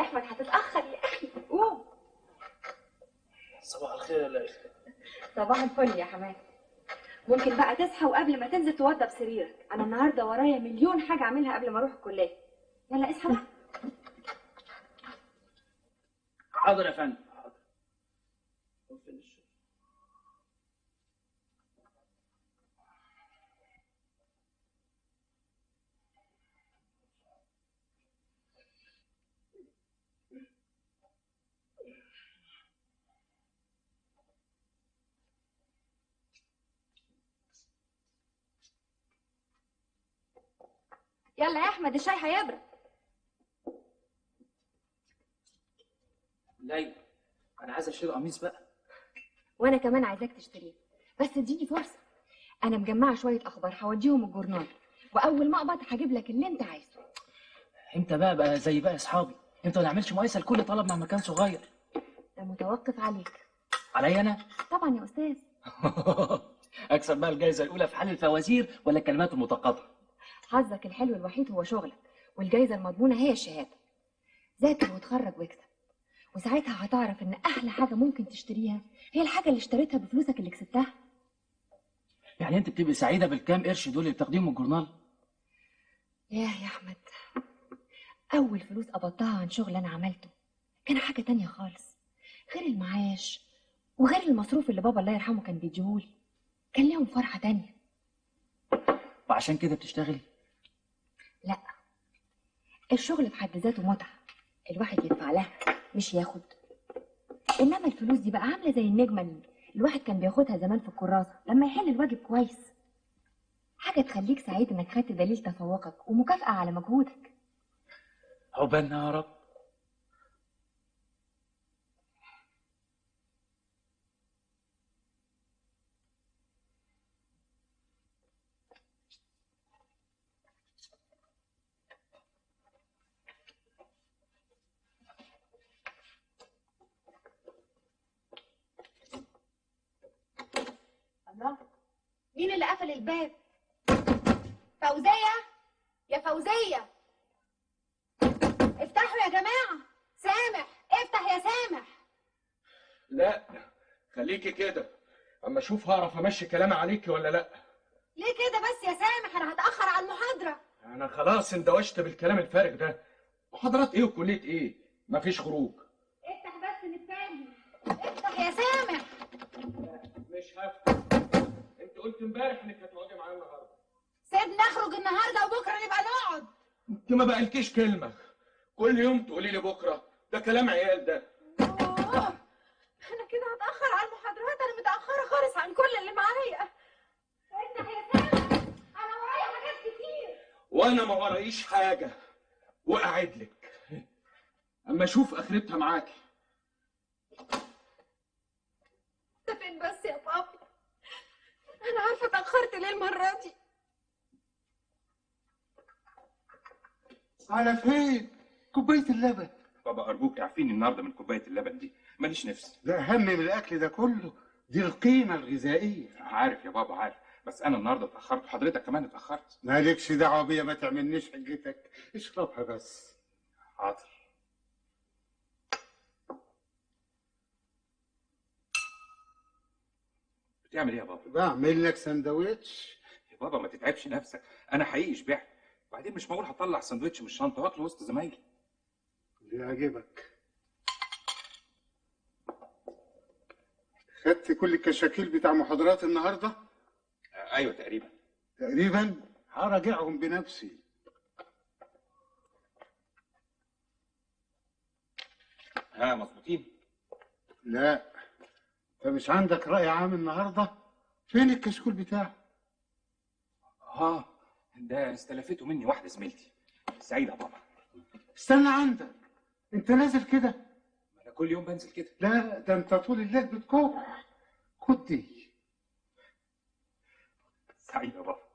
احمد هتتاخر يا اخي قوم صباح الخير يا ليلى صباح الفل يا حماد ممكن بقى تصحى وقبل ما تنزل توضب سريرك انا النهارده ورايا مليون حاجه اعملها قبل ما اروح الكليه يلا اصحى بقى حاضر يا فندم حاضر فين الشغل؟ يلا يا احمد الشاي هيبرد ليلى انا عايز اشتري قميص بقى وانا كمان عايزاك تشتريه بس اديني فرصه انا مجمعه شويه اخبار هوديهم الجورنال واول ما اقبض هجيب لك اللي انت عايزه امتى بقى بقى زي بقى اصحابي امتى ما نعملش مقايسه لكل طلب مع مكان صغير ده متوقف عليك عليا انا طبعا يا استاذ اكسب بقى الجائزه الاولى في حل الفوازير ولا الكلمات المتقاطعه حظك الحلو الوحيد هو شغلك والجايزه المضمونه هي الشهاده ذاكر وتخرج واكسب وساعتها هتعرف ان احلى حاجه ممكن تشتريها هي الحاجه اللي اشتريتها بفلوسك اللي كسبتها يعني انت بتبقي سعيده بالكام قرش دول اللي بتاخديهم من الجورنال ياه يا احمد اول فلوس قبضتها عن شغل انا عملته كان حاجه تانية خالص غير المعاش وغير المصروف اللي بابا الله يرحمه كان بيديهولي كان ليهم فرحه تانية وعشان كده بتشتغلي لا الشغل في حد ذاته متعه الواحد يدفع لها مش ياخد انما الفلوس دي بقى عامله زي النجمه اللي الواحد كان بياخدها زمان في الكراسه لما يحل الواجب كويس حاجه تخليك سعيد انك خدت دليل تفوقك ومكافاه على مجهودك عقبالنا يا رب الله مين اللي قفل الباب فوزية يا فوزية افتحوا يا جماعة سامح افتح يا سامح لا خليكي كده اما اشوف هعرف امشي كلامي عليكي ولا لا ليه كده بس يا سامح انا هتأخر على المحاضرة انا خلاص اندوشت بالكلام الفارغ ده محاضرات ايه وكليه ايه مفيش خروج افتح بس نتفاهم افتح يا سامح مش هفتح انت قلت امبارح انك هتقعدي معايا النهارده سيبنا نخرج النهاردة وبكرة نبقى نقعد انت ما بقالكيش كلمه كل يوم تقولي لي بكره ده كلام عيال ده أوه، انا كده هتأخر على المحاضرات انا متأخرة خالص عن كل اللي معايا افتح يا سامح انا ورايا حاجات كتير وانا ما ورايش حاجه واقعد لك اما اشوف اخرتها معاكي انت فين بس يا بابا انا عارفه اتاخرت ليه المره دي على فين؟ كوباية اللبن بابا ارجوك اعفيني النهارده من كوبايه اللبن دي ماليش نفس ده أهم من الأكل ده كله دي القيمة الغذائية عارف يا بابا عارف بس انا النهارده اتاخرت وحضرتك كمان اتاخرت مالكش دعوة بيا ما تعملنيش حجتك اشربها بس حاضر بتعمل ايه يا بابا بعمل لك سندوتش يا بابا ما تتعبش نفسك انا حقيقي شبعت وبعدين مش معقول هطلع سندوتش من الشنطه واكله وسط زمايلي اللي يعجبك خدت كل الكشاكيل بتاع محاضرات النهاردة آه، ايوه تقريبا تقريبا هراجعهم بنفسي ها مظبوطين لا انت مش عندك رأي عام النهاردة فين الكشكول بتاعك اه ده استلفته مني واحده زميلتي سعيده يا بابا استنى عندك انت نازل كده ما انا كل يوم بنزل كده لا ده انت طول الليل بتكح خد دي سعيده يا بابا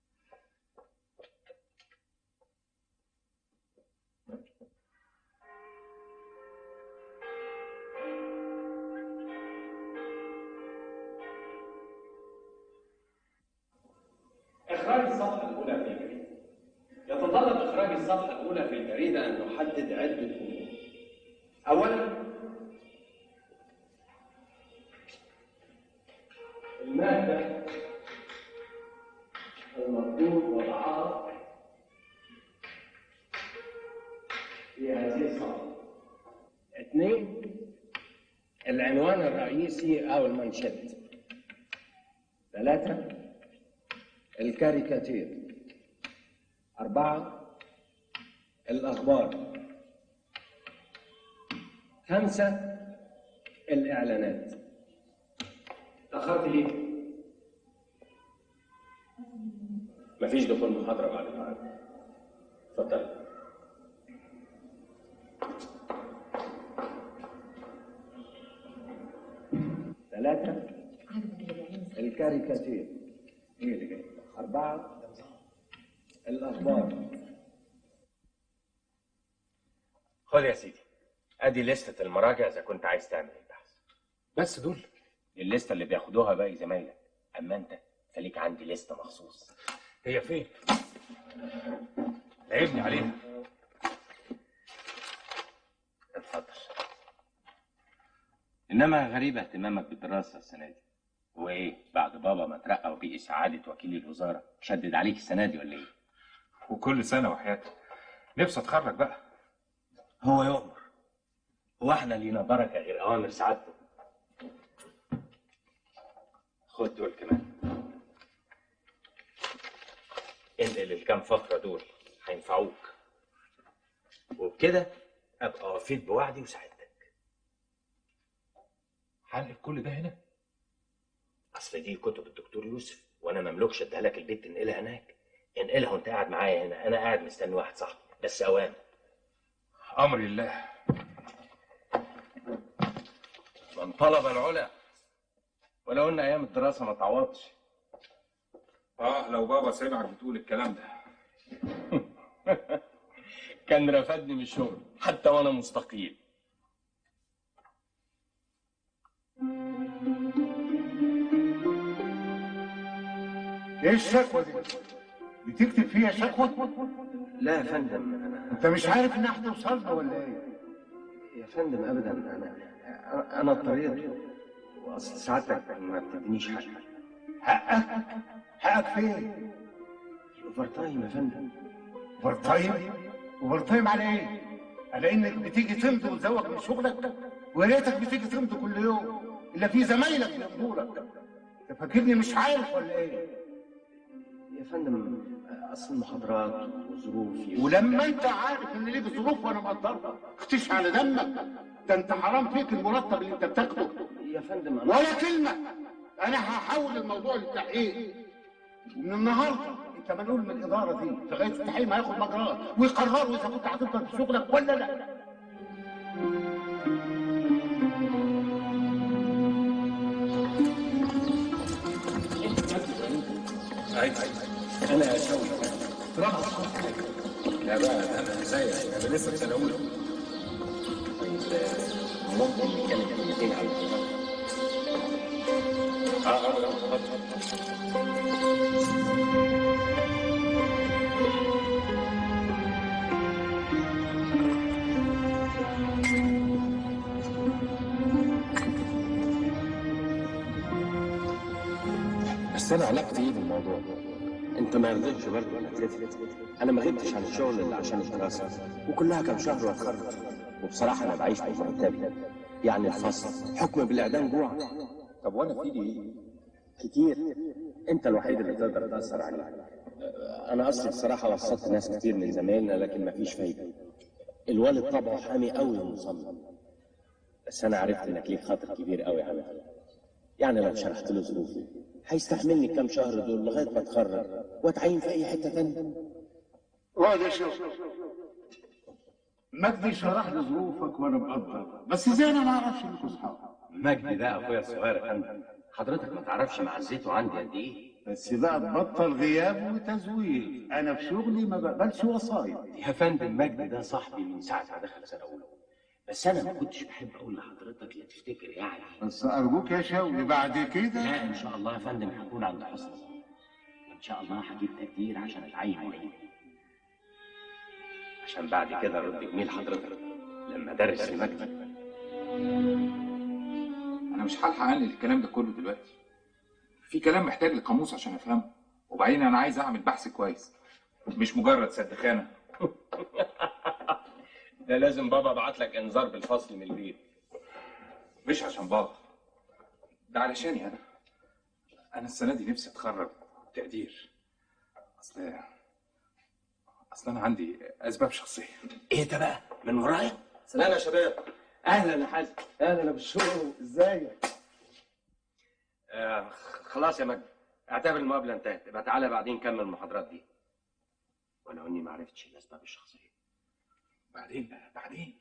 إخراج الصفحة الأولى في الجريدة يتطلب إخراج الصفحة الأولى في الجريدة أن نحدد عدة أمور أولا المادة المطلوب وضعها في هذه الصفحة اثنين العنوان الرئيسي أو المنشد ثلاثة الكاريكاتير أربعة الأخبار خمسة الإعلانات تأخرت ليه؟ مفيش دخول محاضرة بعد الميعاد اتفضل ثلاثة الكاريكاتير هي اللي جاية أربعة الأخبار خد يا سيدي ادي لستة المراجع اذا كنت عايز تعمل البحث بس دول الليسته اللي بياخدوها باقي زمايلك اما انت فليك عندي لسته مخصوص هي فين؟ لعبني عليها اتفضل انما غريب اهتمامك بالدراسه السنه دي وايه بعد بابا ما ترقى وبقي سعاده وكيل الوزاره شدد عليك السنه دي ولا ايه وكل سنة وحياتي نفسي اتخرج بقى هو يؤمر هو احنا لينا بركه غير اوامر سعادته خد دول كمان انقل الكام فقره دول هينفعوك وبكده ابقى وفيت بوعدي وساعدتك هنقل كل ده هنا اصل دي كتب الدكتور يوسف وانا مملكش اديها لك البيت تنقلها هناك انقلها وانت قاعد معايا هنا انا قاعد مستني واحد صاحبي بس اوام امر الله من طلب العلا ولو ان ايام الدراسه ما تعوضش اه لو بابا سمعك بتقول الكلام ده كان رفدني من الشغل حتى وانا مستقيل ايه الشكوى دي؟ بتكتب فيها شكوى؟ لا يا فندم انا انت مش عارف انها هتوصلنا ولا ايه؟ يا فندم ابدا انا انا اضطريت واصل ساعتك ما بتدينيش حاجه حقك؟ حقك فين؟ اوفر تايم يا فندم اوفر تايم؟ اوفر تايم على ايه؟ على انك بتيجي تمضي وتزوق من شغلك ويا ريتك بتيجي تمضي كل يوم الا في زمايلك بيمضوا لك انت فاكرني مش عارف ولا ايه؟ يا فندم اصل المحاضرات وظروفي ولما انت عارف ان ليك ظروف وانا مقدرها اختش على دمك ده انت حرام فيك المرتب اللي انت بتاخده يا فندم انا ولا كلمة أنا هحول الموضوع للتحقيق ومن النهاردة أنت منقول من الإدارة دي لغاية التحقيق ما ياخد مجراه ويقرروا إذا كنت هتفضل في شغلك ولا لا انا اسوي لا بقى انا زيك انا لسه في سنه اولى طيب ممكن نتكلم كلمتين على الموضوع اه اه آه، اتفضل. بس انا علاقتي ايه بالموضوع انت ما رضيتش برضه انا تلفت انا ما غبتش عن الشغل الا عشان الدراسه وكلها كام شهر واتخرج وبصراحه انا بعيش بمرتبي يعني الفصل حكم بالاعدام جوع طب وانا في ايدي ايه كتير انت الوحيد اللي تقدر تاثر عليه انا اصلي بصراحه وصلت ناس كتير من زمايلنا لكن مفيش فايده الوالد طبعه حامي قوي ومصمم بس انا عرفت انك ليك خاطر كبير قوي على يعني لو شرحت له ظروفي هيستحملني كام شهر دول لغايه ما اتخرج واتعين في اي حته تانية اقعد يا شيخ مجدي شرح لي ظروفك وانا مقدر بس ازاي انا ما اعرفش انكم اصحاب مجدي ده اخويا الصغير يا فندم حضرتك ما تعرفش معزته عندي قد ايه بس بقى تبطل غياب وتزوير انا في شغلي ما بقبلش وصايا يا فندم مجدي ده صاحبي من ساعه ما دخل سنه اولى بس انا ما كنتش بحب اقول لحضرتك لا تفتكر يعني بس ارجوك يا شوقي بعد كده لا ان شاء الله يا فندم هكون عند حسن ظن وان شاء الله هجيب تقدير عشان اتعين معين عشان بعد كده ارد جميل حضرتك لما درس المكتب انا مش هلحق انقل الكلام ده كله دلوقتي في كلام محتاج لقاموس عشان افهمه وبعدين انا عايز اعمل بحث كويس مش مجرد سدخانه ده لازم بابا بعت لك انذار بالفصل من البيت مش عشان بابا ده علشاني انا انا السنه دي نفسي اتخرج تقدير اصل اصل انا عندي اسباب شخصيه ايه ده بقى من ورايا سلام يا شباب اهلا يا حاج اهلا بالشغل ازيك آه خلاص يا مجدي اعتبر المقابله انتهت يبقى تعالى بعدين نكمل المحاضرات دي ولو اني ما عرفتش الاسباب الشخصيه بعدين بقى بعدين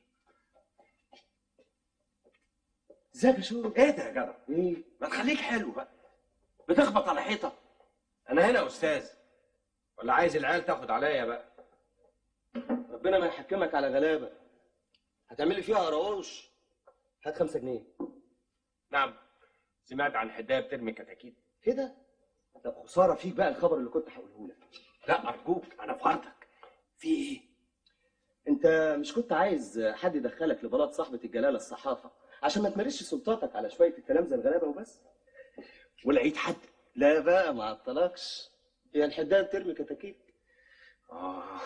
ازيك يا شو ايه ده يا جدع ايه ما تخليك حلو بقى بتخبط على حيطه انا هنا استاذ ولا عايز العيال تاخد عليا بقى ربنا ما يحكمك على غلابه هتعملي فيها رواش هات خمسة جنيه نعم سمعت عن حدايه بترمي كتاكيت كده طب خساره فيك بقى الخبر اللي كنت هقوله لك لا ارجوك انا في عرضك في ايه انت مش كنت عايز حد يدخلك لبلاط صاحبة الجلالة الصحافة عشان ما تمارسش سلطاتك على شوية التلامذة الغلابة وبس ولقيت حد لا بقى ما عطلكش هي الحداد ترمي كتاكيت اه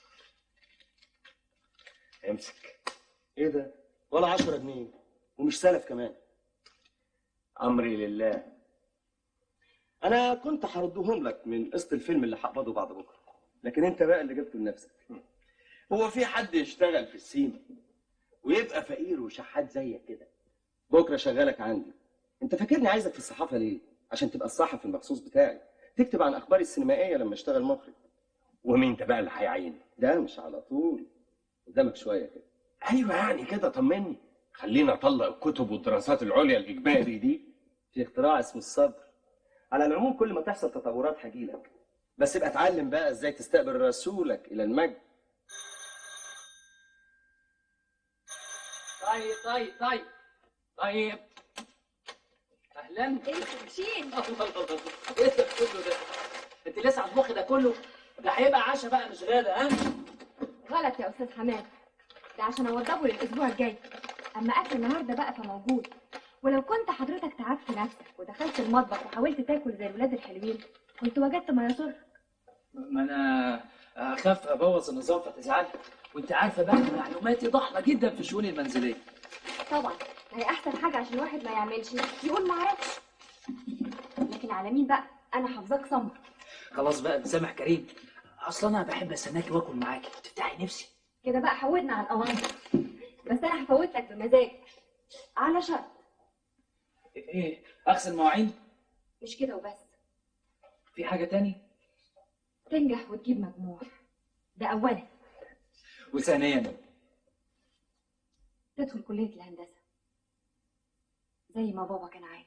امسك ايه ده ولا عشرة جنيه ومش سلف كمان امري لله انا كنت هردهم لك من قسط الفيلم اللي هقبضه بعد بكره لكن انت بقى اللي جبته لنفسك هو في حد يشتغل في السيما ويبقى فقير وشحات زيك كده بكره شغالك عندي انت فاكرني عايزك في الصحافه ليه عشان تبقى الصحفي المخصوص بتاعي تكتب عن اخباري السينمائيه لما اشتغل مخرج ومين ده بقى اللي هيعين ده مش على طول قدامك شويه كده ايوه يعني كده طمني خلينا اطلق الكتب والدراسات العليا الاجباري دي في اختراع اسمه الصبر على العموم كل ما تحصل تطورات هجيلك بس ابقى اتعلم بقى ازاي تستقبل رسولك الى المجد طيب طيب طيب طيب اهلا ايه شين الله الله الله ايه ده كله ده انت لسه هتطبخي ده كله ده هيبقى عشاء بقى مش غدا ها غلط يا استاذ حماد ده عشان اوضبه للاسبوع الجاي اما اكل النهارده بقى فموجود ولو كنت حضرتك تعبت نفسك ودخلت المطبخ وحاولت تاكل زي الولاد الحلوين كنت وجدت ما يسر ما انا اخاف ابوظ النظام فتزعلي وانت عارفه بقى إن معلوماتي ضحله جدا في الشؤون المنزليه طبعا ما هي احسن حاجه عشان الواحد ما يعملش يقول ما عرفش لكن على مين بقى انا حافظاك صم خلاص بقى مسامح كريم اصلا انا بحب استناكي واكل معاكي تفتحي نفسي كده بقى حودنا على الاوانطه بس انا هفوت لك بمزاج على شرط ايه اغسل مواعين مش كده وبس في حاجه تاني تنجح وتجيب مجموع ده اولا وثانيا تدخل كليه الهندسه زي ما بابا كان عايز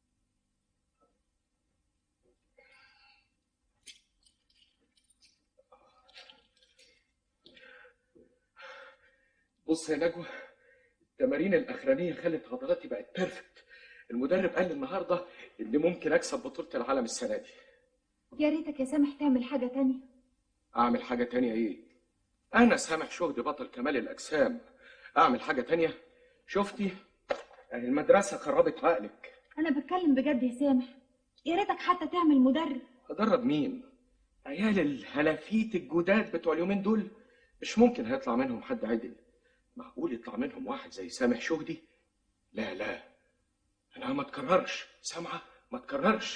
بص يا نجوى التمارين الاخرانيه خلت عضلاتي بقت بيرفكت المدرب قال لي النهارده ان ممكن اكسب بطوله العالم السنه دي يا ريتك يا سامح تعمل حاجه تانية اعمل حاجه تانية ايه انا سامح شهدي بطل كمال الاجسام اعمل حاجه تانية شفتي أهي المدرسه خربت عقلك انا بتكلم بجد يا سامح يا ريتك حتى تعمل مدرب هدرب مين عيال الهلافيت الجداد بتوع اليومين دول مش ممكن هيطلع منهم حد عدل معقول يطلع منهم واحد زي سامح شهدي لا لا انا ما تكررش سامعه ما تكررش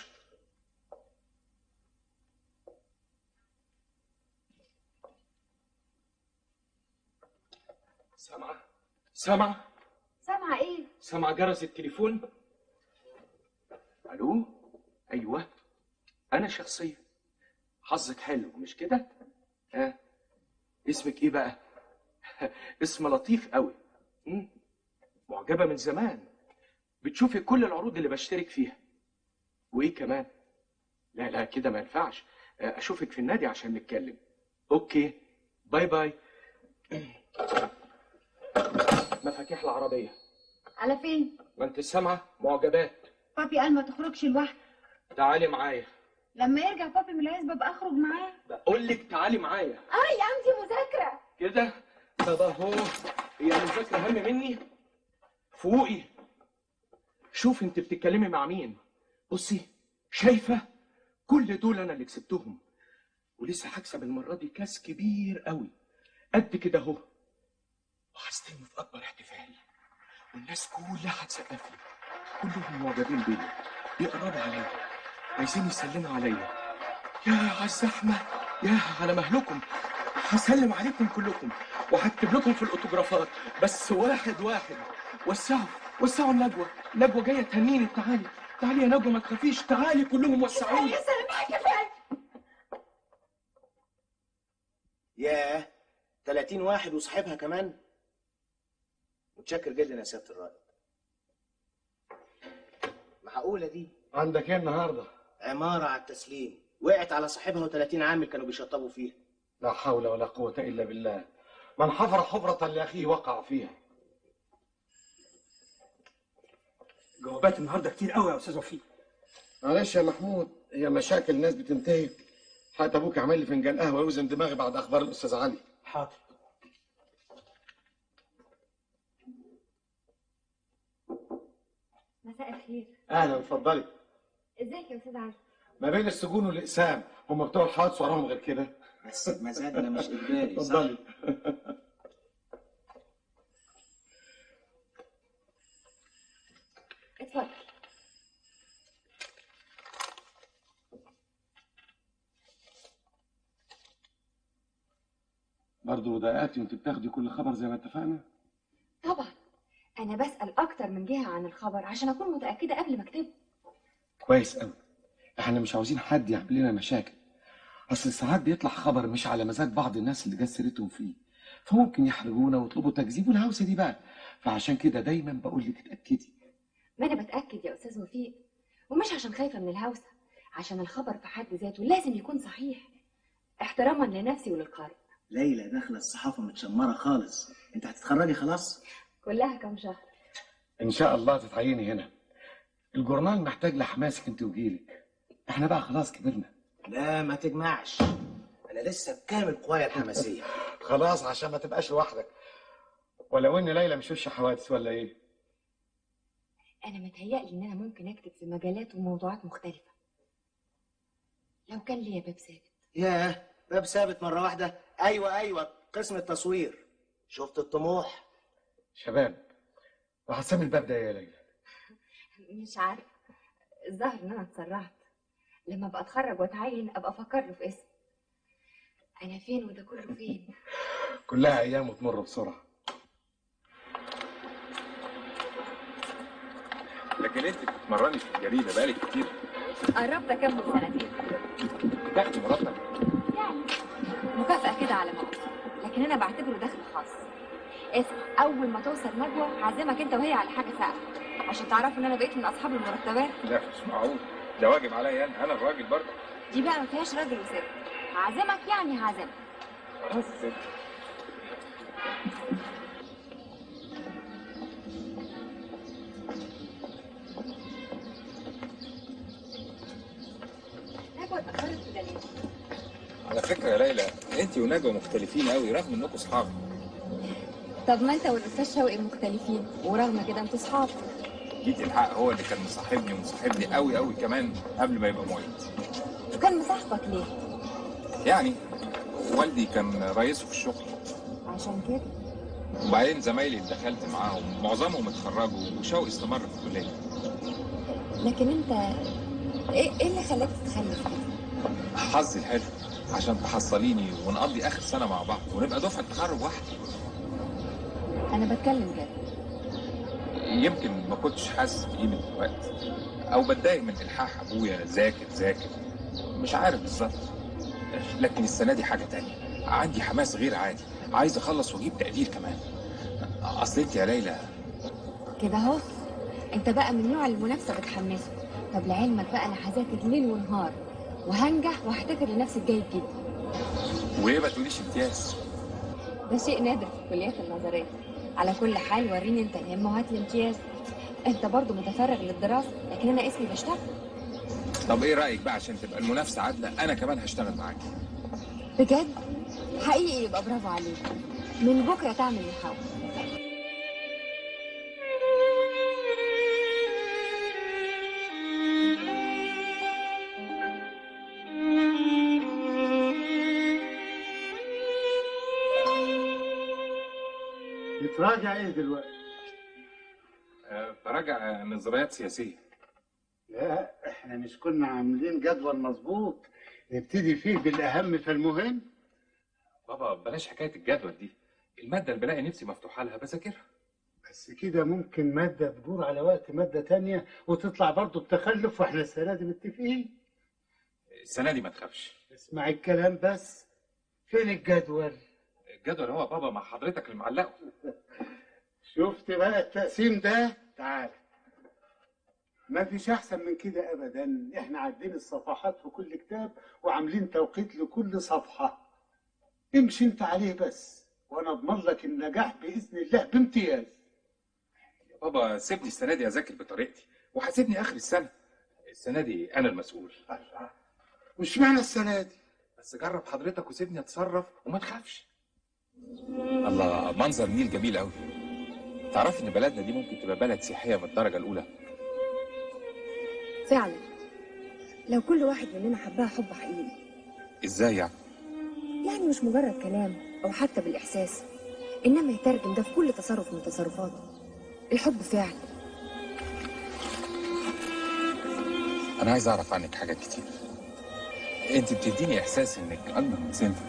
سامعه سامعه سامعه ايه سامعه جرس التليفون الو ايوه انا شخصيا حظك حلو مش كده ها اسمك ايه بقى اسم لطيف قوي مم. معجبه من زمان بتشوفي كل العروض اللي بشترك فيها وايه كمان لا لا كده ما ينفعش اشوفك في النادي عشان نتكلم اوكي باي باي مفاتيح العربيه على فين ما انت سامعه معجبات بابي قال ما تخرجش لوحدك تعالي معايا لما يرجع بابي من العزبه بقى اخرج معاه بقول لك تعالي معايا اه يا عندي مذاكره كده طب اهو هي المذاكرة أهم مني؟ فوقي شوف انت بتتكلمي مع مين بصي شايفة كل دول أنا اللي كسبتهم ولسه هكسب المرة دي كاس كبير قوي قد كده أهو وهستلمه في أكبر احتفال والناس كلها هتسقف لي كلهم معجبين بيا بيقربوا عليا عايزين يسلموا عليا يا على الزحمة يا على مهلكم هسلم عليكم كلكم وهكتب لكم في الاوتوجرافات بس واحد واحد وسعوا وسعوا النجوى نجوى جايه تهنيني تعالي تعالي يا نجوى ما تخافيش تعالي كلهم وسعوني ياه 30 واحد وصاحبها كمان متشكر جدا يا سياده الرائد معقوله دي عندك ايه النهارده؟ عماره على التسليم وقعت على صاحبها و30 عامل كانوا بيشطبوا فيها لا حول ولا قوة إلا بالله من حفر حفرة لأخيه وقع فيها جوابات النهارده كتير قوي يا استاذ وفيق معلش يا محمود هي مشاكل الناس بتنتهي حتى ابوك عمل لي فنجان قهوه يوزن دماغي بعد اخبار الاستاذ علي حاضر مساء الخير اهلا اتفضلي ازيك يا استاذ علي ما بين السجون والاقسام هم بتوع الحوادث وراهم غير كده بس مزاجنا مش اجباري صح اتفضلي اتفضل برضه ضايقتي وانت بتاخدي كل خبر زي ما اتفقنا طبعا انا بسال اكتر من جهه عن الخبر عشان اكون متاكده قبل ما اكتبه كويس قوي احنا مش عاوزين حد يعمل لنا مشاكل اصل ساعات بيطلع خبر مش على مزاج بعض الناس اللي جت سيرتهم فيه فممكن يحرجونا ويطلبوا تكذيب والهوسه دي بقى فعشان كده دايما بقول لك اتاكدي ما انا بتاكد يا استاذ وفيق ومش عشان خايفه من الهوسه عشان الخبر في حد ذاته لازم يكون صحيح احتراما لنفسي وللقارئ ليلى داخله الصحافه متشمره خالص انت هتتخرجي خلاص كلها كام شهر ان شاء الله تتعيني هنا الجورنال محتاج لحماسك انت وجيلك احنا بقى خلاص كبرنا لا ما تجمعش انا لسه بكامل قوايا الحماسيه خلاص عشان ما تبقاش لوحدك ولو ان ليلى مش وش حوادث ولا ايه انا متهيألي ان انا ممكن اكتب في مجالات وموضوعات مختلفه لو كان ليا باب ثابت ياه باب ثابت مره واحده ايوه ايوه قسم التصوير شفت الطموح شباب وهسمي الباب ده يا ليلى مش عارفه الظاهر ان انا اتسرعت لما ابقى اتخرج واتعين ابقى افكر له في اسم انا فين وده كله فين كلها ايام وتمر بسرعه لكن انت بتتمرني في الجريده بقالك كتير قربت اكمل سنتين تاخدي مرتب يعني مكافأة كده على ما أوصل لكن أنا بعتبره دخل خاص اسمع أول ما توصل نجوى هعزمك أنت وهي على حاجة ساقعة عشان تعرفوا إن أنا بقيت من أصحاب المرتبات لا مش معقول ده واجب عليا انا انا الراجل برضه دي بقى ما فيهاش راجل وست هعزمك يعني هعزمك خلاص يا ست. نجوى اتأخرت كده ليه؟ على فكره يا ليلى انت ونجوى مختلفين قوي رغم انكم اصحاب طب ما أنت والأستاذ شوقي مختلفين ورغم كده أنتوا صحاب جيت الحق هو اللي كان مصاحبني ومصاحبني قوي قوي كمان قبل ما يبقى معيد وكان مصاحبك ليه؟ يعني والدي كان رئيسه في الشغل عشان كده وبعدين زمايلي اللي دخلت معاهم معظمهم اتخرجوا وشوقي استمر في الكليه لكن أنت إيه, إيه اللي خلاك تتخلف كده؟ حظي الحلو عشان تحصليني ونقضي اخر سنه مع بعض ونبقى دفعه تخرج واحده أنا بتكلم جد يمكن ما كنتش حاسس بقيمه الوقت او بتضايق من الحاح ابويا ذاكر ذاكر مش عارف بالظبط لكن السنه دي حاجه تانية عندي حماس غير عادي عايز اخلص واجيب تقدير كمان اصل انت يا ليلى كده اهو انت بقى من نوع المنافسه بتحمسه طب لعلمك بقى انا هذاكر ليل ونهار وهنجح وهحتفر لنفسي الجيد جدا وايه ما تقوليش امتياز ده شيء نادر في الكليات النظريه على كل حال وريني انت الهمه وهات لي امتياز انت برضو متفرغ للدراسه لكن انا اسمي بشتغل طب ايه رايك بقى عشان تبقى المنافسه عادله انا كمان هشتغل معاك بجد حقيقي يبقى برافو عليك من بكره تعمل محاولة بتراجع ايه دلوقتي؟ آه، براجع نظريات سياسيه لا احنا مش كنا عاملين جدول مظبوط نبتدي فيه بالاهم فالمهم بابا بلاش حكايه الجدول دي الماده اللي بلاقي نفسي مفتوحه لها بذاكرها بس كده ممكن مادة تجور على وقت مادة تانية وتطلع برضه بتخلف واحنا السنة دي متفقين السنه دي ما تخافش اسمع الكلام بس فين الجدول؟ الجدول هو بابا مع حضرتك اللي معلقه شفت بقى التقسيم ده؟ تعال ما فيش احسن من كده ابدا احنا عدين الصفحات في كل كتاب وعاملين توقيت لكل صفحة امشي انت عليه بس وانا اضمن لك النجاح باذن الله بامتياز يا بابا سيبني السنه دي اذاكر بطريقتي وحاسبني اخر السنه السنه دي انا المسؤول وش معنى السنة دي؟ بس جرب حضرتك وسيبني اتصرف وما تخافش الله منظر النيل جميل قوي تعرف ان بلدنا دي ممكن تبقى بلد سياحيه من الدرجه الاولى فعلا لو كل واحد مننا حبها حب حقيقي ازاي يعني يعني مش مجرد كلام او حتى بالاحساس انما يترجم ده في كل تصرف من تصرفاته الحب فعل انا عايز اعرف عنك حاجات كتير انت بتديني احساس انك اكبر من سنك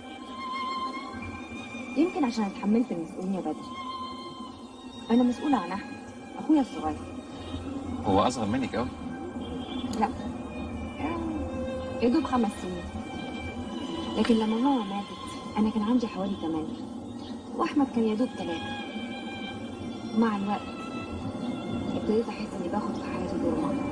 يمكن عشان اتحملت المسؤوليه بدري انا مسؤوله عن احمد اخويا الصغير هو اصغر منك قوي لا يا دوب خمس سنين لكن لما ماما ماتت انا كان عندي حوالي ثمانية واحمد كان يا دوب ثلاثة مع الوقت ابتديت احس اني باخد في حياتي دور ماما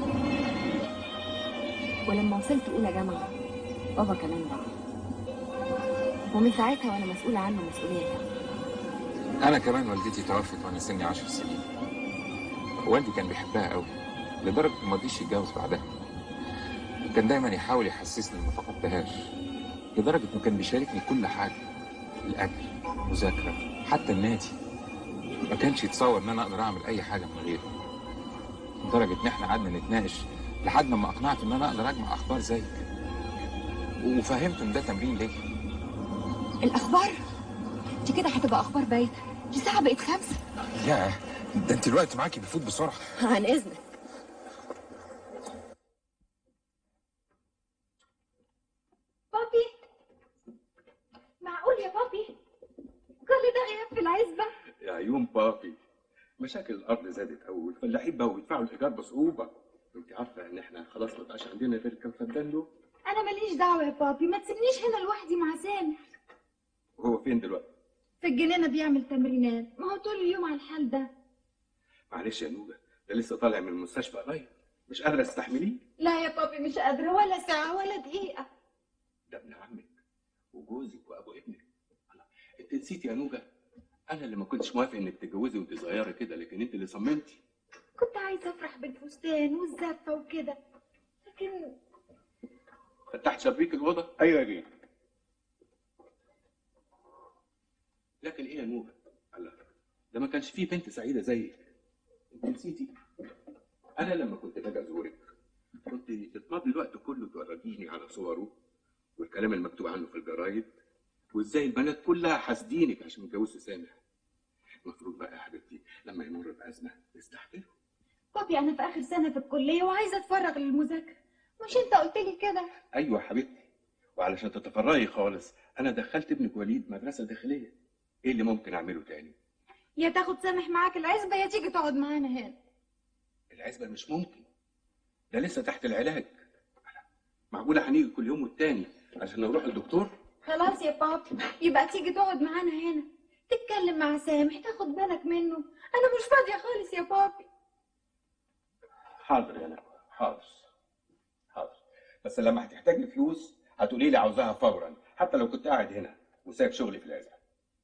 ولما وصلت اولى جامعة بابا كمان ضاع ومن ساعتها وانا مسؤولة عنه مسؤولية كاملة انا كمان والدتي توفت وانا سني عشر سنين والدي كان بيحبها قوي لدرجه انه ما رضيش يتجوز بعدها كان دايما يحاول يحسسني اني ما فقدتهاش لدرجه انه كان بيشاركني كل حاجه الاكل مذاكره حتى النادي ما كانش يتصور ان انا اقدر اعمل اي حاجه من غيره لدرجه ان احنا قعدنا نتناقش لحد ما اقنعت ان انا اقدر اجمع اخبار زيك وفهمت ان ده تمرين ليا الاخبار دي كده هتبقى اخبار بايته دي الساعة بقت خمسة ياه ده انت الوقت معاكي بيفوت بسرعه عن اذنك بابي معقول يا بابي كل ده غياب في العزبة يا عيون بابي مشاكل الارض زادت قوي والفلاحين بقوا يدفعوا الايجار بصعوبه انت عارفه ان احنا خلاص ما بقاش عندنا غير كام فدان له أنا ماليش دعوة يا بابي ما تسيبنيش هنا لوحدي مع سامح وهو فين دلوقتي في الجنينة بيعمل تمرينات ما هو طول اليوم على الحال ده معلش يا نوبه ده لسه طالع من المستشفى قريب مش قادره استحمليه لا يا بابي مش قادرة ولا ساعة ولا دقيقة ده ابن عمك وجوزك وابو ابنك الله، انت نسيتي يا نوجه انا اللي ما كنتش موافق انك تتجوزي وانت صغيره كده لكن انت اللي صممتي كنت عايزة أفرح بالفستان والزفة وكده لكن فتحت شبابيك الاوضه ايوه يا بيه لكن ايه يا نوبه الله ده ما كانش فيه بنت سعيده زيك انت نسيتي انا لما كنت باجي ازورك كنت بتمضي الوقت كله تورجيني على صوره والكلام المكتوب عنه في الجرايد وازاي البنات كلها حاسدينك عشان اتجوزت سامح المفروض بقى يا حبيبتي لما يمر بازمه تستحمله بابي أنا في آخر سنة في الكلية وعايزة أتفرغ للمذاكرة مش أنت قلت لي كده ايوه يا حبيبتي وعلشان تتفرغي خالص انا دخلت ابنك وليد مدرسه داخليه ايه اللي ممكن اعمله تاني يا تاخد سامح معاك العزبة يا تيجي تقعد معانا هنا العزبه مش ممكن ده لسه تحت العلاج معقوله هنيجي كل يوم والتاني عشان نروح للدكتور خلاص يا بابي يبقى تيجي تقعد معانا هنا تتكلم مع سامح تاخد بالك منه انا مش فاضيه خالص يا بابي حاضر يا نجوى حاضر حاضر بس لما هتحتاجي فلوس هتقولي لي عاوزاها فورا حتى لو كنت قاعد هنا وسايب شغلي في العزبه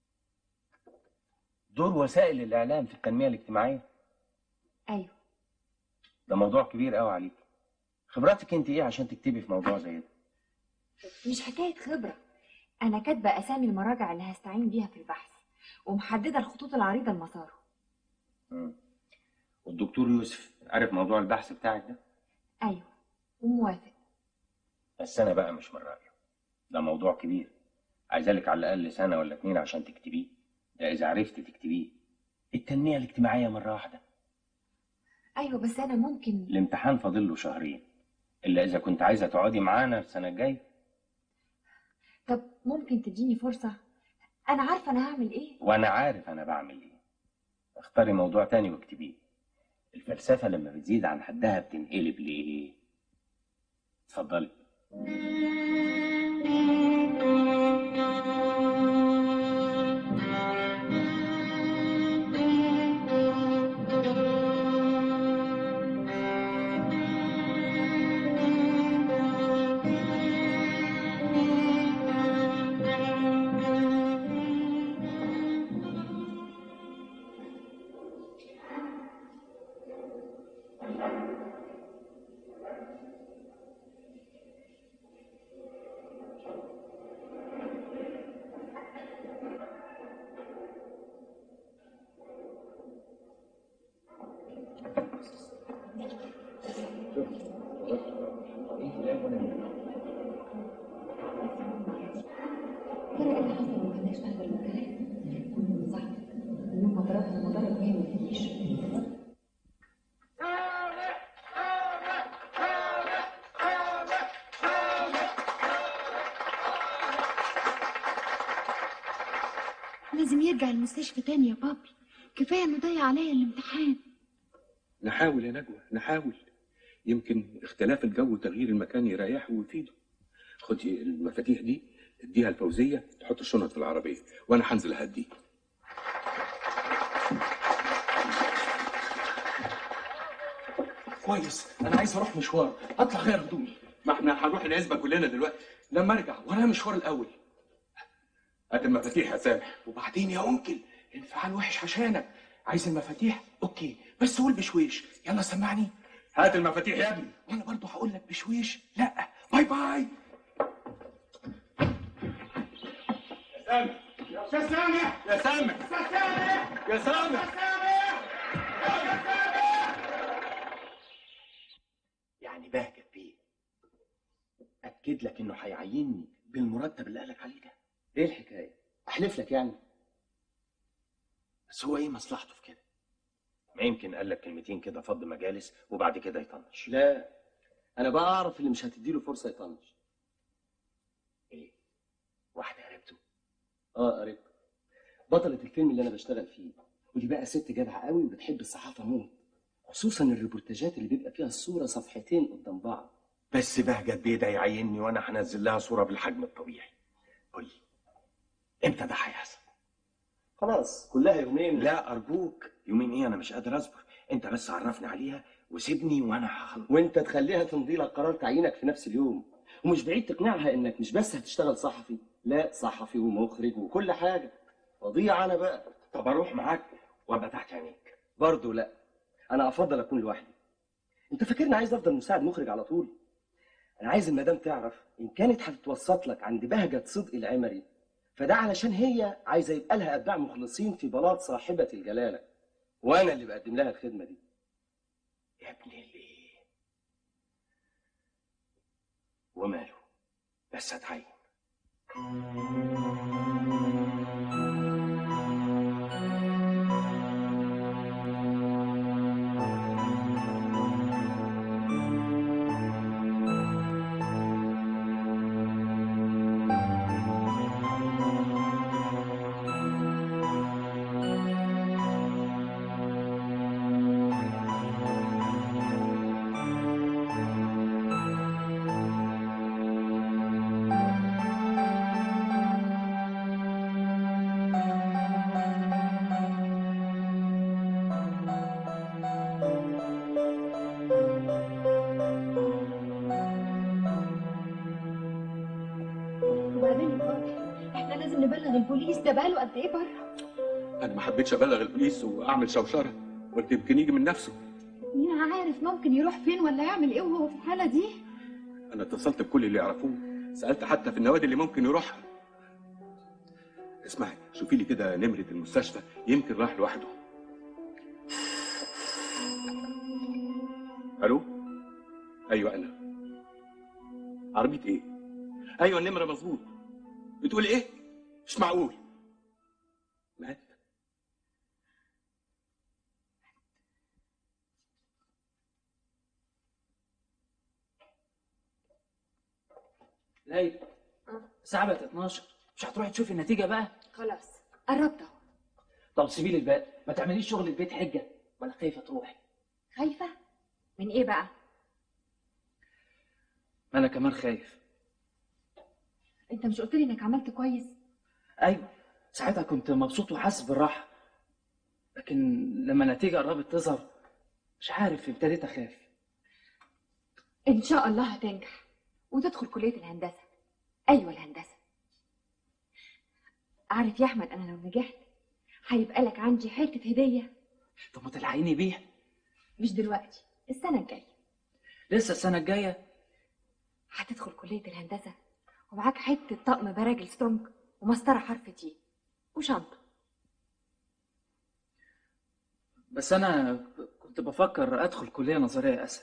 دور وسائل الإعلام في التنمية الاجتماعية ايوه ده موضوع كبير قوي عليك خبراتك انت ايه عشان تكتبي في موضوع زي ده مش حكايه خبره انا كاتبه اسامي المراجع اللي هستعين بيها في البحث ومحدده الخطوط العريضه لمساره مم. والدكتور يوسف عارف موضوع البحث بتاعك ده ايوه وموافق بس انا بقى مش من رايه ده موضوع كبير عايزالك على الاقل سنه ولا اتنين عشان تكتبيه ده اذا عرفت تكتبيه التنميه الاجتماعيه مره واحده ايوه بس انا ممكن الامتحان فاضل له شهرين الا اذا كنت عايزه تقعدي معانا السنه الجايه طب ممكن تديني فرصه انا عارفه انا هعمل ايه وانا عارف انا بعمل ايه اختاري موضوع تاني واكتبيه الفلسفه لما بتزيد عن حدها بتنقلب لايه اتفضلي ترى ايه اللي حصل لما كناش نحضر الوكالات كنا من صاحبك اليوم ما ضربت المضارب وهي ما تجيش لازم يرجع المستشفى تاني يا بابي كفايه انه ضيع عليا الامتحان نحاول يا نجوى نحاول يمكن اختلاف الجو وتغيير المكان يريحه ويفيده خدي المفاتيح دي اديها الفوزيه تحط الشنط في العربيه وانا هنزل اهديه كويس انا عايز اروح مشوار اطلع غير هدومي ما احنا هنروح العزبه كلنا دلوقتي لما ارجع ورايا مشوار الاول هات المفاتيح يا سامح وبعدين يا انكل انفعال وحش عشانك عايز المفاتيح اوكي بس قول بشويش يلا سمعني هات المفاتيح يا ابني وانا برضو هقول لك بشويش لا باي باي يا سامح يا سامح يا سامح يعني بهجت بيه اكد لك انه هيعيني بالمرتب اللي قالك عليه ده ايه الحكايه احلف لك يعني بس هو ايه مصلحته في كده ما يمكن قال لك كلمتين كده فض مجالس وبعد كده يطنش لا انا بقى اعرف اللي مش هتديله فرصه يطنش ايه واحده قريبته اه قريت بطلة الفيلم اللي انا بشتغل فيه ودي بقى ست جدعة قوي وبتحب الصحافة موت خصوصا الريبورتاجات اللي بيبقى فيها الصورة صفحتين قدام بعض بس بهجت بيه ده يعيني وانا هنزل لها صوره بالحجم الطبيعي قول لي امتى ده هيحصل خلاص كلها يومين لا ارجوك يومين ايه انا مش قادر اصبر انت بس عرفني عليها وسيبني وانا هخلص وانت تخليها تمضي لك قرار تعيينك في نفس اليوم ومش بعيد تقنعها انك مش بس هتشتغل صحفي لا صحفي ومخرج وكل حاجة وضيع انا بقى طب اروح معاك وابقى تحت عينيك برضه لا انا افضل اكون لوحدي انت فاكرني عايز افضل مساعد مخرج على طول انا عايز المدام تعرف ان كانت هتتوسط لك عند بهجة صدق العمري فده علشان هي عايزه يبقى لها ابداع مخلصين في بلاط صاحبة الجلالة وانا اللي بقدم لها الخدمة دي يا ابن الايه وماله بس هتعين وبعدين يا بابي احنا لازم نبلغ البوليس ده بقاله قد ايه بره انا ما حبيتش ابلغ البوليس واعمل شوشره قلت يمكن يجي من نفسه مين عارف ممكن يروح فين ولا يعمل ايه وهو في الحاله دي انا اتصلت بكل اللي يعرفوه سالت حتى في النوادي اللي ممكن يروحها اسمعي شوفي لي كده نمرة المستشفى يمكن راح لوحده الو ايوه انا عربية ايه ايوه النمرة مظبوط بتقول ايه مش معقول مات ليلى الساعة بقت 12 مش هتروحي تشوفي النتيجة بقى؟ خلاص قربت اهو طب سيبي لي الباقي ما تعمليش شغل البيت حجة ولا خايفة تروحي خايفه من ايه بقى ما أنا كمان خايف انت مش قلت لي انك عملت كويس أيوه ساعتها كنت مبسوط وحاسس بالراحة لكن لما النتيجة قربت تظهر مش عارف ابتديت أخاف ان شاء الله هتنجح وتدخل كليه الهندسه ايوه الهندسه عارف يا احمد انا لو نجحت هيبقى لك عندي حته هديه طب ما تلحقيني بيها مش دلوقتي السنه الجايه لسه السنة الجاية هتدخل كليه الهندسه ومعاك حته طقم براجل سترونج ومسطره حرف تي وشنطه بس أنا كنت بفكر أدخل كلية نظرية أسهل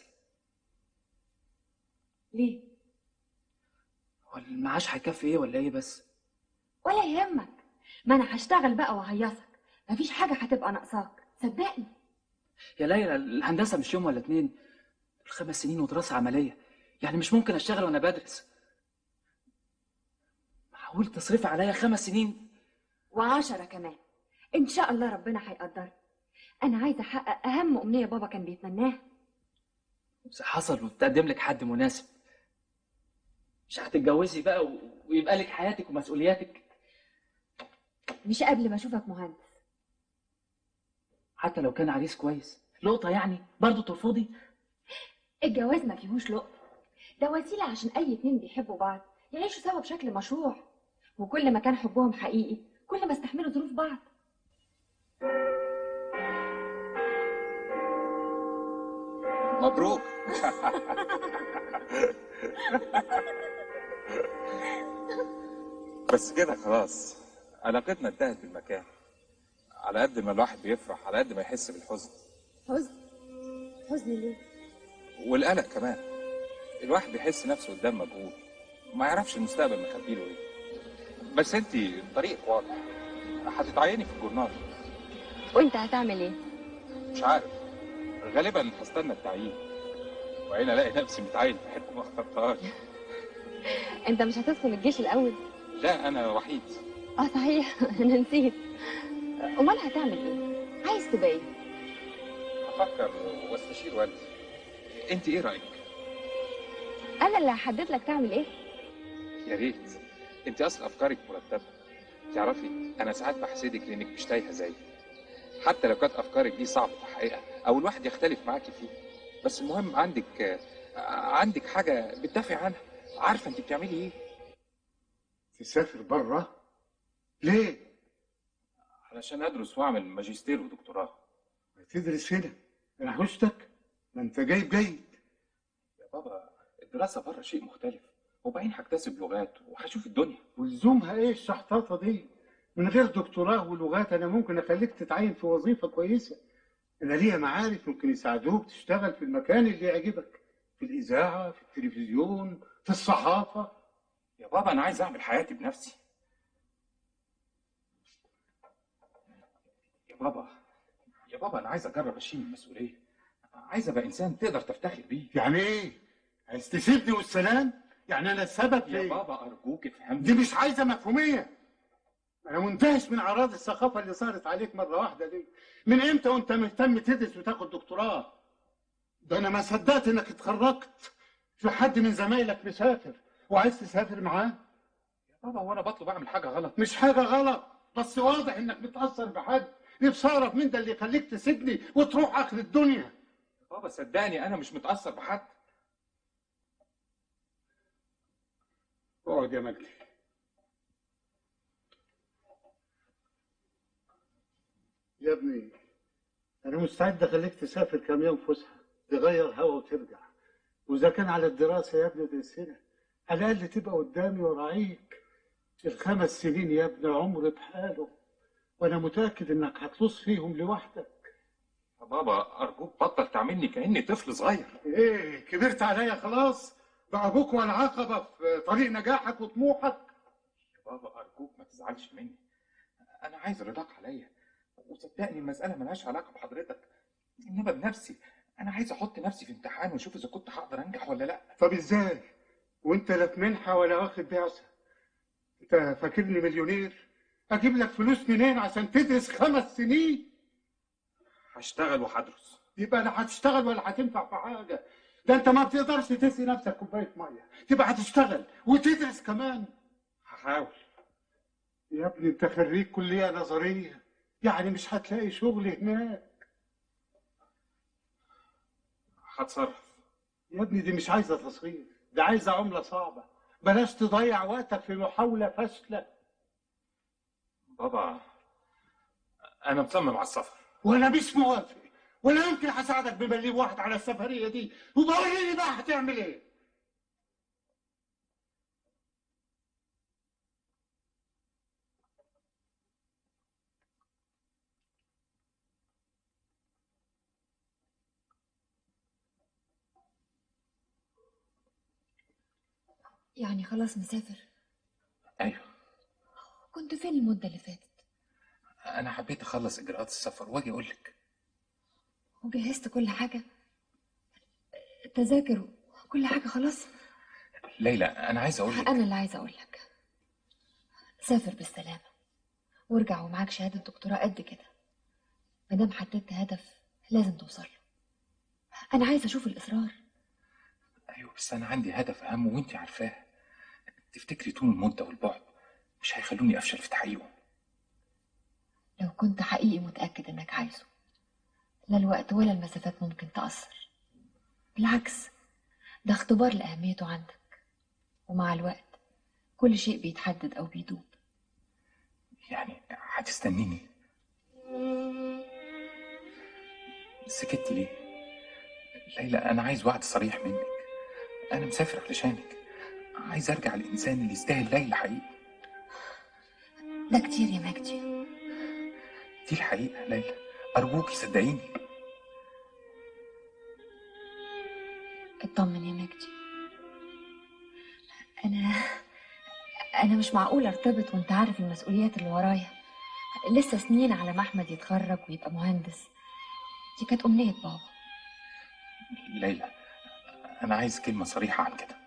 ليه هو المعاش هيكفي إيه ولا إيه بس؟ ولا يهمك ما انا هشتغل بقى وهيصك مفيش حاجه هتبقى ناقصاك صدقني يا ليلى الهندسة مش يوم ولا اتنين دول خمس سنين ودراسة عملية يعني مش ممكن أشتغل وأنا بدرس معقول تصرفي عليا خمس سنين وعشرة كمان ان شاء الله ربنا هيقدرني انا عايزه احقق اهم امنيه بابا كان بيتمناها بس حصل وتقدم لك حد مناسب مش هتتجوزي بقى و... ويبقى لك حياتك ومسؤولياتك مش قبل ما اشوفك مهندس حتى لو كان عريس كويس لقطة يعني برضه ترفضي الجواز ما فيهوش لقطه ده وسيله عشان اي اتنين بيحبوا بعض يعيشوا سوا بشكل مشروع وكل ما كان حبهم حقيقي كل ما استحملوا ظروف بعض مبروك بس كده خلاص علاقتنا انتهت بالمكان على قد ما الواحد بيفرح على قد ما يحس بالحزن حزن حزن ليه والقلق كمان الواحد بيحس نفسه قدام مجهول وما يعرفش المستقبل مخبي له ايه بس انت طريقك واضح هتتعيني في الجورنال وانت هتعمل ايه مش عارف غالبا هستنى التعيين وبعدين الاقي نفسي متعين في حته ما اخترتهاش انت مش هتدخل الجيش الاول لا انا وحيد اه صحيح انا نسيت امال هتعمل ايه عايز تبقى ايه افكر واستشير والدي انت ايه رايك انا اللي هحدد لك تعمل ايه يا ريت انت اصل افكارك مرتبه تعرفي انا ساعات بحسدك لانك مش تايهه زيي حتى لو كانت افكارك دي صعب تحقيقها او الواحد يختلف معاكي فيها بس المهم عندك آه، عندك حاجه بتدافع عنها عارفه انت بتعملي ايه تسافر بره ليه علشان ادرس واعمل ماجستير ودكتوراه تدرس هنا انا حوشتك ما انت جايب جيد يا بابا الدراسه بره شيء مختلف وبعدين هكتسب لغات وهشوف الدنيا ولزومها ايه الشحطاطه دي من غير دكتوراه ولغات انا ممكن اخليك تتعين في وظيفه كويسه انا ليا معارف ممكن يساعدوك تشتغل في المكان اللي يعجبك في الاذاعه في التلفزيون في الصحافه يا بابا انا عايز اعمل حياتي بنفسي يا بابا يا بابا انا عايز اجرب اشيل المسؤوليه عايز ابقى انسان تقدر تفتخر بيه يعني ايه عايز تسيبني والسلام يعني انا السبب يا في بابا ارجوك افهمني دي مش عايزه مفهوميه انا مندهش من اعراض الثقافه اللي صارت عليك مره واحده دي من امتى وانت مهتم تدرس وتاخد دكتوراه ده انا ما صدقت انك اتخرجت في حد من زمايلك مسافر وعايز تسافر معاه يا بابا وانا بطلب اعمل حاجه غلط مش حاجه غلط بس واضح انك متاثر بحد نفسارك مين ده اللي يخليك تسيبني وتروح اخر الدنيا يا بابا صدقني انا مش متاثر بحد اقعد يا مجدي يا ابني انا مستعد اخليك تسافر كام يوم فسحه تغير هوا وترجع واذا كان على الدراسه يا ابني ادرس هنا على الاقل تبقى قدامي وراعيك الخمس سنين يا ابني عمر بحاله وانا متاكد انك هتلص فيهم لوحدك يا بابا ارجوك بطل تعاملني كاني طفل صغير ايه كبرت عليا خلاص بقى ابوك والعقبه في طريق نجاحك وطموحك يا بابا ارجوك ما تزعلش مني انا عايز رضاك عليا وصدقني المساله ملهاش علاقه بحضرتك انما بنفسي انا عايز احط نفسي في امتحان واشوف اذا كنت هقدر انجح ولا لا طب ازاي وانت لا في منحه ولا واخد بعثه انت فاكرني مليونير اجيب لك فلوس منين عشان تدرس خمس سنين هشتغل وهدرس يبقى لا هتشتغل ولا هتنفع في حاجه ده انت ما بتقدرش تسقي نفسك كوبايه ميه تبقى هتشتغل وتدرس كمان هحاول يا ابني انت خريج كليه نظريه يعني مش هتلاقي شغل هناك هتصرف يا ابني دي مش عايزه تصريف دي عايزه عمله صعبه بلاش تضيع وقتك في محاوله فاشله بابا انا مصمم على السفر وانا مش موافق ولا يمكن هساعدك بمليم واحد على السفريه دي وبوريني بقى هتعمل ايه يعني خلاص مسافر ايوه كنت فين المدة اللي فاتت انا حبيت اخلص اجراءات السفر واجي اقول لك وجهزت كل حاجة التذاكر وكل حاجة خلاص ليلى انا عايز اقول لك أنا اللي عايزة أقول لك سافر بالسلامة وارجع ومعاك شهادة دكتوراه قد كده مادام حددت هدف لازم توصل له أنا عايزة أشوف الإصرار ايوه بس انا عندي هدف اهم وانت عارفاه تفتكري طول المده والبعد مش هيخلوني افشل في تحقيقه لو كنت حقيقي متأكد إنك عايزه لا الوقت ولا المسافات ممكن تأثر بالعكس ده اختبار لأهميته عندك ومع الوقت كل شيء بيتحدد أو بيدوب يعني هتستنيني سكت ليه ليلى انا عايز وعد صريح منك انا مسافر علشانك عايز ارجع الانسان اللي يستاهل ليلى حقيقي ده كتير يا مجدي دي الحقيقه ليلى ارجوكي صدقيني اطمن يا مجدي أنا أنا مش معقول أرتبط وأنت عارف المسؤوليات اللي ورايا لسه سنين على ما أحمد يتخرج ويبقى مهندس دي كانت أمنية بابا ليلى انا عايز كلمه صريحه عن كده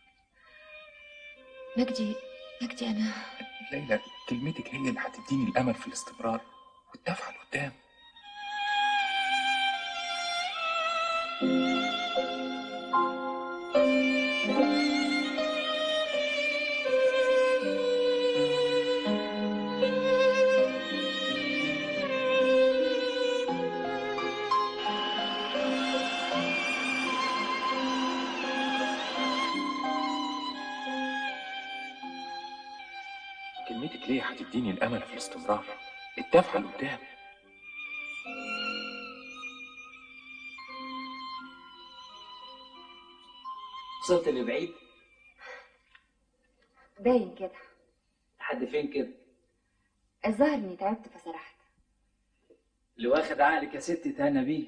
مجدي مجدي أنا ليلى كلمتك هي اللي هتديني الامل في الاستمرار والدفعه لقدام كلمتك ليه هتديني الامل في الاستمرار الدفعه لقدام وصلت لبعيد باين كده لحد فين كده الظاهر إني تعبت فسرحت اللي واخد عقلك يا ست تهنى بيه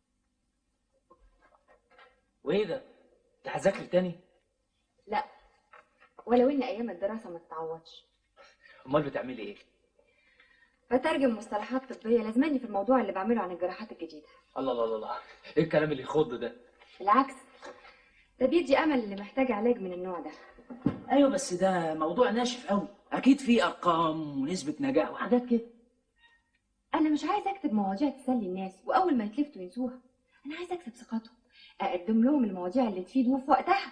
وايه ده انت هتذاكر تاني لا ولو إن أيام الدراسة ما تتعوضش امال بتعملي ايه بترجم مصطلحات طبية لازماني في الموضوع اللي بعمله عن الجراحات الجديدة الله الله الله الله ايه الكلام اللي يخض ده بالعكس ده بيدي أمل اللي محتاج علاج من النوع ده ايوه بس ده موضوع ناشف قوي اكيد في ارقام ونسبه نجاح وحاجات كده أنا مش عايزة أكتب مواضيع تسلي الناس وأول ما يتلفتوا ينسوها أنا عايزة أكسب ثقتهم أقدم لهم المواضيع اللي تفيد في وقتها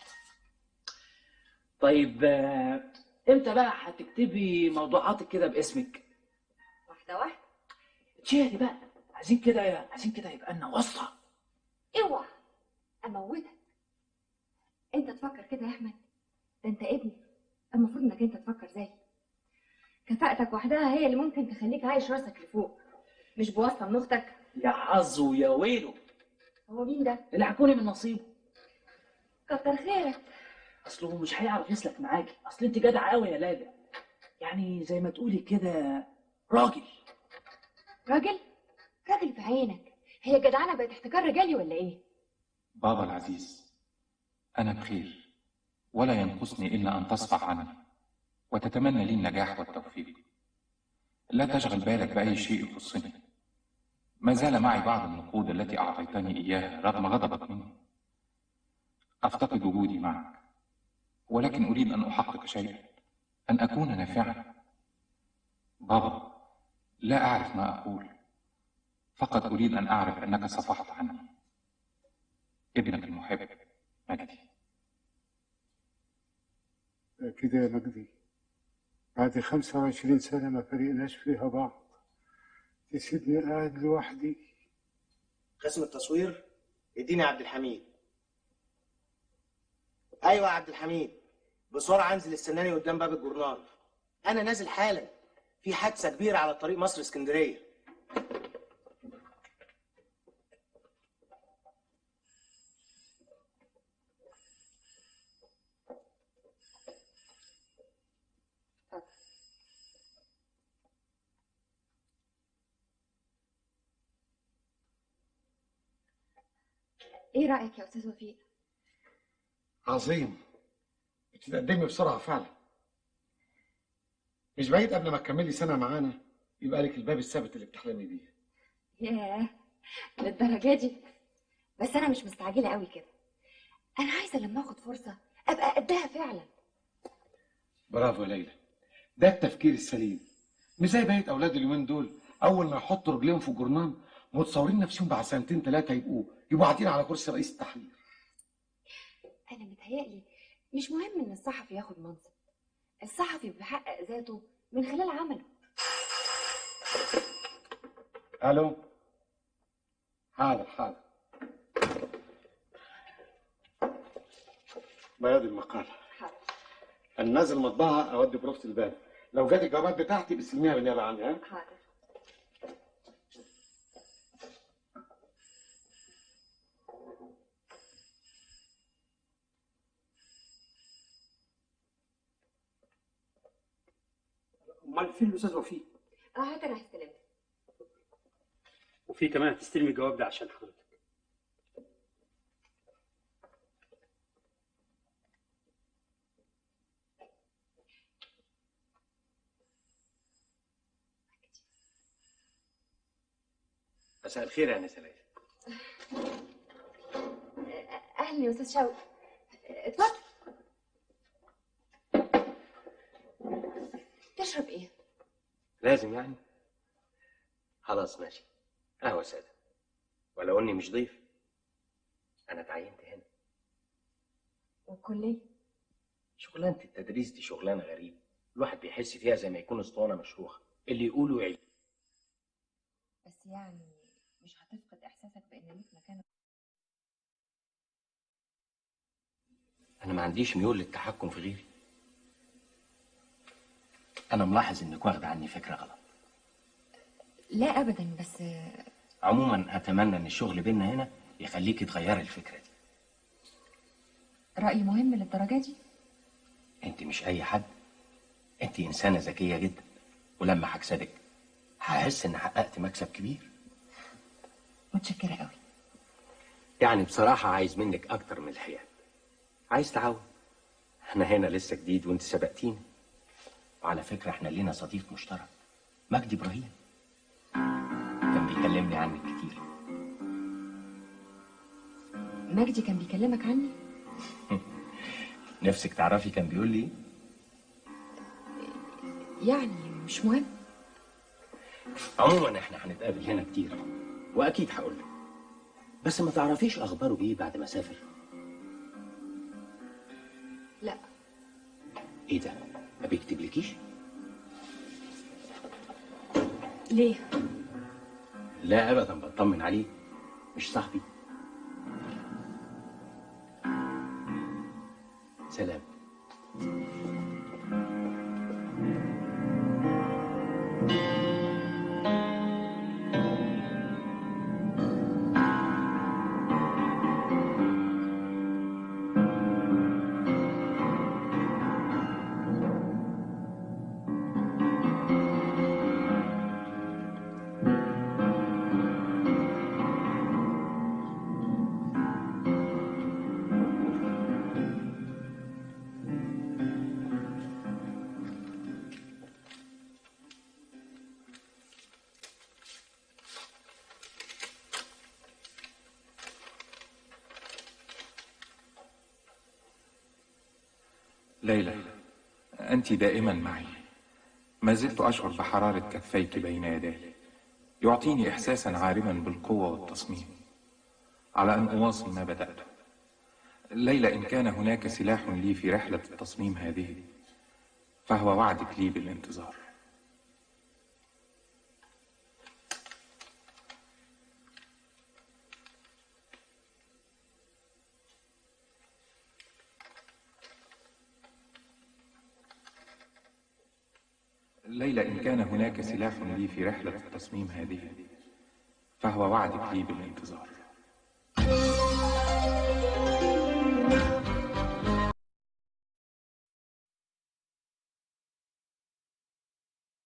طيب آه، امتى بقى هتكتبي موضوعاتك كده باسمك واحدة واحدة تشهري بقى عايزين كده عايزين كده يبقى لنا واسطه اوعى اموتك انت تفكر كده يا احمد ده انت ابني المفروض انك انت تفكر زيي كفاءتك وحدها هي اللي ممكن تخليك عايش راسك لفوق مش بواسطه من اختك يا حظه يا ويله هو مين ده اللي هكوني من نصيبه كتر خيرك اصله مش هيعرف يسلك معاكي اصل انت جدع قوي يا لاجع يعني زي ما تقولي كده راجل راجل راجل في عينك هي جدعانه بقت احتكار رجالي ولا ايه بابا العزيز أنا بخير ولا ينقصني إلا أن تصفح عني وتتمنى لي النجاح والتوفيق لا تشغل بالك بأي شيء يخصني ما زال معي بعض النقود التي أعطيتني إياها رغم غضبك مني أفتقد وجودي معك ولكن أريد أن أحقق شيئا أن أكون نافعا بابا لا أعرف ما أقول فقط أريد أن أعرف أنك صفحت عني ابنك المحب مجدي كده يا مجدي بعد خمسة وعشرين سنة ما فرقناش فيها بعض تسيبني قاعد لوحدي قسم التصوير اديني عبد الحميد ايوه يا عبد الحميد بسرعه انزل استناني قدام باب الجورنال انا نازل حالا في حادثه كبيره على طريق مصر اسكندريه ايه رايك يا استاذ وفيق عظيم بتتقدمي بسرعة فعلا مش بعيد قبل ما تكملي سنة معانا يبقى لك الباب الثابت اللي بتحلمي بيه ياه للدرجه دي بس انا مش مستعجله قوي كده انا عايزه لما اخد فرصه ابقى قدها فعلا برافو يا ليلى ده التفكير السليم مش زي بقية أولاد اليومين دول أول ما يحطوا رجليهم في الجرنان متصورين نفسهم بعد سنتين ثلاثة يبقوا يبقوا قاعدين على كرسي رئيس التحرير انا متهيألي مش مهم ان الصحفي ياخد منصب الصحفي بيحقق ذاته من خلال عمله ألو حاضر حاضر بياض المقال أنا نازل مطبعة أودي بروفة الباب لو جات الجوابات بتاعتي بسلميها بالنيابة عني ها حاضر امال فين الاستاذ وفيق اه هات انا هستلمها وفي كمان هتستلمي الجواب ده عشان حضرتك مساء الخير يا انسه ليلى اهلا يا استاذ شوقي اتفضل تشرب ايه لازم يعني خلاص ماشي قهوة سادة ولو اني مش ضيف انا اتعينت هنا والكليه شغلانة التدريس دي شغلانة غريبة الواحد بيحس فيها زي ما يكون اسطوانة مشروخة اللي يقوله يعيد بس يعني مش هتفقد احساسك بان ليك مكانه انا ما عنديش ميول للتحكم في غيري انا ملاحظ انك واخدة عني فكرة غلط لا ابدا بس عموما اتمنى ان الشغل بينا هنا يخليكي تغيري الفكرة دي رايي مهم للدرجه دي انت مش اي حد انت انسانة ذكية جدا ولما هكسبك هحس ان حققت مكسب كبير متشكره قوي يعني بصراحة عايز منك أكتر من الحياد عايز تعاون أنا هنا لسه جديد وأنت سبقتيني وعلى فكرة إحنا لينا صديق مشترك مجدي إبراهيم كان بيكلمني عنك كتير مجدي كان بيكلمك عني نفسك تعرفي كان بيقول لي إيه؟ يعني مش مهم عموما إحنا هنتقابل هنا كتير وأكيد هقول لك بس ما تعرفيش أخباره إيه بعد ما سافر لا إيه ده ما بيكتبلكيش ليه لا أبدا بطمن عليه مش صاحبي سلام ليلى أنت دائما معي ما زلت أشعر بحرارة كفيك بين يداي يعطيني إحساسا عارما بالقوة والتصميم على أن أواصل ما بدأته ليلى إن كان هناك سلاح لي في رحلة التصميم هذه فهو وعدك لي بالانتظار ليلى إن كان هناك سلاح لي في رحلة التصميم هذه فهو وعدك لي بالانتظار